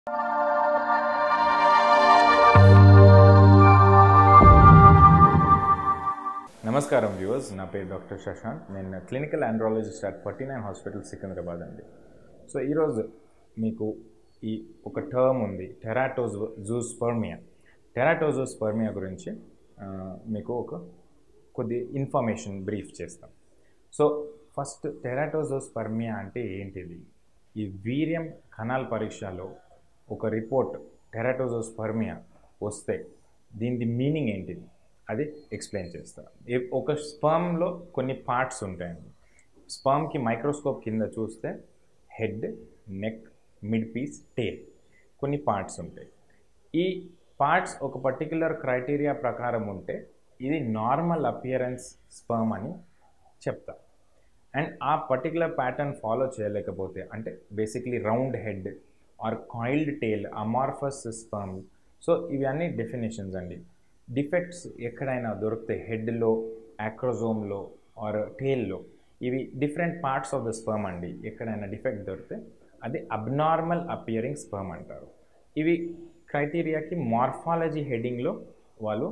నమస్కారం వ్యూవర్స్ నా పేరు డాక్టర్ శశాంత్ నేను clinical andrologist at forty nine hospital Secunderabad అండి సో ఈరోజు మీకు ఈ ఒక టర్మ్ ఉంది టెరాటోజ్ జూస్పర్మియా టెరాటోజోస్పర్మియా గురించి ఆ, మీకు ఒక కొద్ది ఇన్ఫర్మేషన్ బ్రీఫ్ చేస్తాం సో ఫస్ట్ టెరాటోజోస్పర్మియా అంటే ఏంటిది ఈ వీర్యం కణాల పరీక్షలో ఒక రిపోర్ట్ టెరాటోజోస్పర్మియా వస్తే దీని మీనింగ్ ఏంటిది అది ఎక్స్ప్లెయిన్ చేస్తాను ఏ- ఒక స్పర్మ్లో కొన్ని పార్ట్స్ ఉంటాయండి స్పర్మ్కి మైక్రోస్కోప్ కింద చూస్తే head neck mid piece tail కొన్ని పార్ట్స్ ఉంటాయి ఈ పార్ట్స్ ఒక పర్టిక్యులర్ క్రైటీరియా ప్రకారం ఉంటే ఇది నార్మల్ అపియరెన్స్ స్పర్మ్ అని చెప్తా అండ్ ఆ పర్టికులర్ ప్యాటర్న్ ఫాలో చేయలేకపోతే అంటే basically round head or coiled tail amorphous sperm so ఇవన్నీ డెఫినేషన్స్ అండి డిఫెక్ట్స్ ఎక్కడైనా దొరికితే హెడ్లో యాక్రోజోమ్లో ఆర్ టేల్లో ఇవి different parts of the sperm అండి ఎక్కడైనా డిఫెక్ట్ దొరికితే అది అబ్నార్మల్ అపియరింగ్ స్పర్మ్ అంటారు ఇవి క్రైటీరియాకి మార్ఫాలజీ హెడ్డింగ్లో వాళ్ళు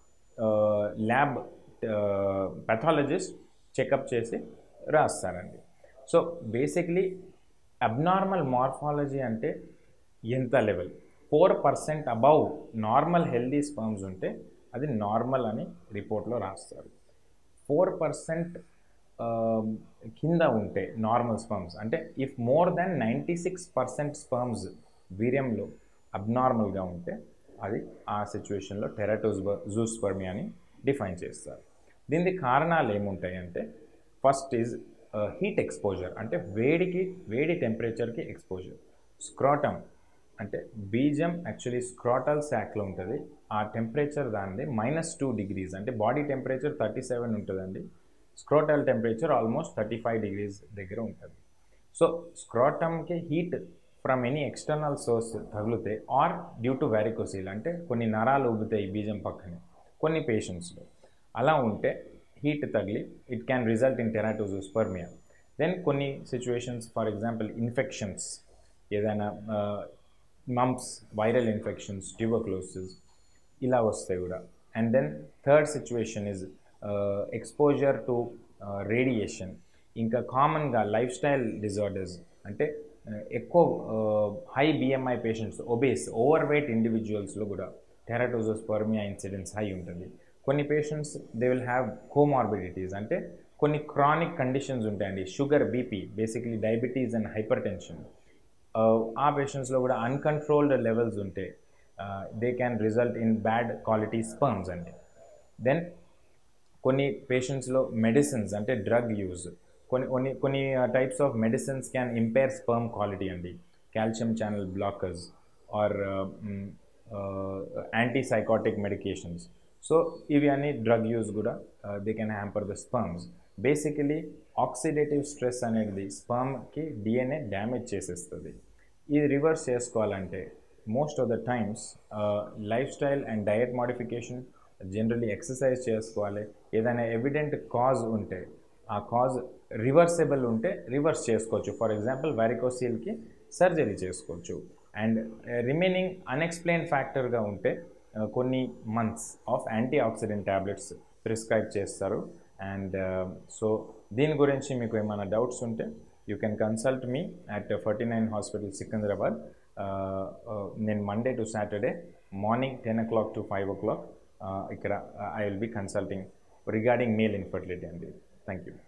ల్యాబ్ పెథాలజిస్ట్ చెకప్ చేసి రాస్తారండి సో బేసిక్లీ అబ్నార్మల్ మార్ఫాలజీ అంటే ఎంత level four percent above normal healthy sperms ఉంటే అది నార్మల్ అని రిపోర్ట్లో రాస్తారు ఫోర్ పర్సెంట్ కింద ఉంటే నార్మల్ స్పర్మ్స్ అంటే if more than ninety six percent sperms వీర్యంలో అబ్నార్మల్గా ఉంటే అది ఆ సిచ్యువేషన్లో టెరాటోస్ జూస్పర్మి అని డిఫైన్ చేస్తారు దీనికి కారణాలు ఏముంటాయి అంటే ఫస్ట్ ఈజ్ హీట్ ఎక్స్పోజర్ అంటే వేడికి వేడి టెంపరేచర్కి ఎక్స్పోజర్ స్క్రాటమ్ అంటే బీజం యాక్చువల్లీ స్క్రాటల్ శాక్లో ఉంటుంది ఆ టెంపరేచర్ దానిది మైనస్ టూ డిగ్రీస్ అంటే బాడీ టెంపరేచర్ థర్టీ సెవెన్ ఉంటుందండి scrotal temperature almost thirty five degrees దగ్గర ఉంటుంది సో స్క్రాటమ్కి heat from any external source తగిలితే ఆర్ డ్యూ టు వ్యారికోసిల్ అంటే కొన్ని నరాలు ఉబ్బుతాయి బీజం పక్కనే కొన్ని పేషెంట్స్లో అలా ఉంటే హీట్ తగిలి it can result in teratozoospermia then కొన్ని సిచ్యువేషన్స్ ఫర్ ఎగ్జాంపుల్ ఇన్ఫెక్షన్స్ ఏదైనా మమ్స్ వైరల్ ఇన్ఫెక్షన్స్ ట్యూబర్క్లోసిస్ ఇలా వస్తాయి కూడా and then third situation is exposure to radiation ఇంకా కామన్గా లైఫ్ స్టైల్ డిజార్డర్స్ అంటే uh, ఎక్కువ high BMI patients obese overweight ఇండివిజువల్స్లో కూడా టెరాటోజోస్పర్మియా ఇన్సిడెన్స్ హై ఉంటుంది కొన్ని patients they will have comorbidities అంటే కొన్ని క్రానిక్ కండిషన్స్ ఉంటాయండి sugar BP basically diabetes and hypertension ఆ పేషెంట్స్లో కూడా అన్కంట్రోల్డ్ లెవెల్స్ ఉంటే they can result in bad quality sperms అండి దెన్ కొన్ని పేషెంట్స్లో మెడిసిన్స్ అంటే డ్రగ్ యూజ్ కొన్ని కొన్ని కొన్ని types of medicines can impair sperm quality అండి calcium channel blockers or antipsychotic medications so ఇవి అన్ని డ్రగ్ యూజ్ కూడా they can hamper the sperms basically oxidative stress అనేది స్పర్మ్కి డిఎన్ఏ డ్యామేజ్ చేసేస్తుంది ఇది రివర్స్ చేసుకోవాలంటే most of the times lifestyle and diet modification generally exercise చేసుకోవాలి ఏదైనా ఎవిడెంట్ కాజ్ ఉంటే ఆ కాజ్ రివర్సెబుల్ ఉంటే రివర్స్ చేసుకోవచ్చు ఫర్ ఎగ్జాంపుల్ వ్యారికోసీల్కి సర్జరీ చేసుకోవచ్చు అండ్ రిమైనింగ్ అన్ఎక్స్ప్లెయిన్ ఫ్యాక్టర్గా ఉంటే uh, కొన్ని months of antioxidant tablets prescribe చేస్తారు అండ్ సో దీని గురించి మీకు ఏమైనా డౌట్స్ ఉంటే you can consult me at forty nine hospital Secunderabad నేను Monday to Saturday morning ten o'clock to five o'clock ఇక్కడ I will be consulting regarding male infertility అండి thank you